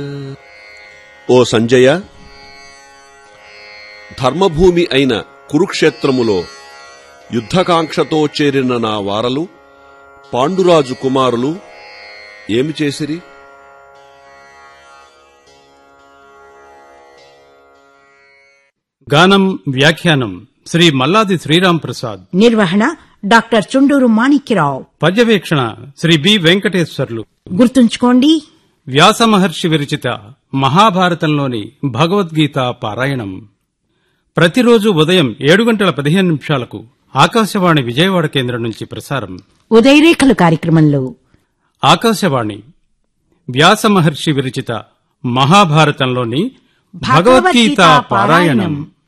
ఓ సంజయ ధర్మభూమి అయిన కురుక్షేత్రములో యుద్ధకాంక్షతో చేరిన నా వారలు పాండురాజు కుమారులు ఏమి చేసిరి గానం వ్యాఖ్యానం శ్రీ మల్లాది శ్రీరాం ప్రసాద్ నిర్వహణ డాక్టర్ చుండూరు మాణిక్యరావు పర్యవేక్షణ శ్రీ బి వెంకటేశ్వర్లు గుర్తుంచుకోండి వ్యాస మహర్షి విరచిత మహాభారతంలోని భగవద్గీత పారాయణం ప్రతిరోజు ఉదయం ఏడు గంటల పదిహేను నిమిషాలకు ఆకాశవాణి విజయవాడ కేంద్రం నుంచి ప్రసారం ఉదయరేఖలు కార్యక్రమంలో ఆకాశవాణి వ్యాస మహర్షి విరచిత మహాభారతంలోని భగవద్గీత పారాయణం